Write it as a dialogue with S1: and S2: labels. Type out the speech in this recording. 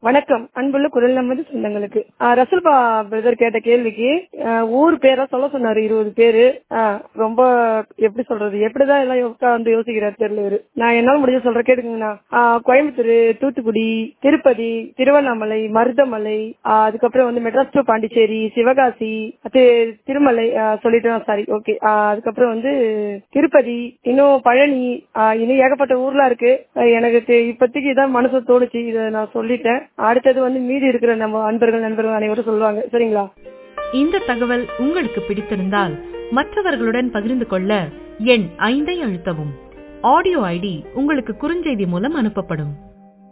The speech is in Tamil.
S1: வணக்கம் அன்புள்ள குரல் நமது சொந்தங்களுக்கு ஆ, ரசல்பா பிரதர் கேட்ட கேள்விக்கு ஆ, ஊர் பேரா சொல்ல சொன்னாரு இருபது பேரு ஆ, ரொம்ப எப்படி சொல்றது எப்படிதான் எல்லாம் உட்கார்ந்து யோசிக்கிறார் தெரியல இவரு நான் என்னால முடிஞ்ச சொல்ற கேட்டுக்கங்கண்ணா ஆ, கோயம்புத்தூர் தூத்துக்குடி திருப்பதி திருவண்ணாமலை மருதமலை ஆ, அதுக்கப்புறம் வந்து மெட்ராஸ் டு பாண்டிச்சேரி சிவகாசி தி- திருமலை ஆ, சொல்லிட்டேன் சாரி ஓகே அதுக்கப்புறம் வந்து திருப்பதி இன்னும் பழனி ஆ, இன்னும் ஏகப்பட்ட ஊர்லாம் இருக்கு ஆ, எனக்கு தெ- இப்போதைக்கு இதான் மனசு தோணுச்சு இதை நான் சொல்லிட்டேன் அடுத்தது வந்து மீதி இருக்கிற நம்ம அன்பர்கள் நண்பர்கள் அனைவரும் சொல்லுவாங்க சரிங்களா
S2: இந்த தகவல் உங்களுக்கு பிடித்திருந்தால் மற்றவர்களுடன் பகிர்ந்து கொள்ள எண் ஐந்தை அழுத்தவும் ஆடியோ ஐடி உங்களுக்கு குறுஞ்செய்தி மூலம் அனுப்பப்படும்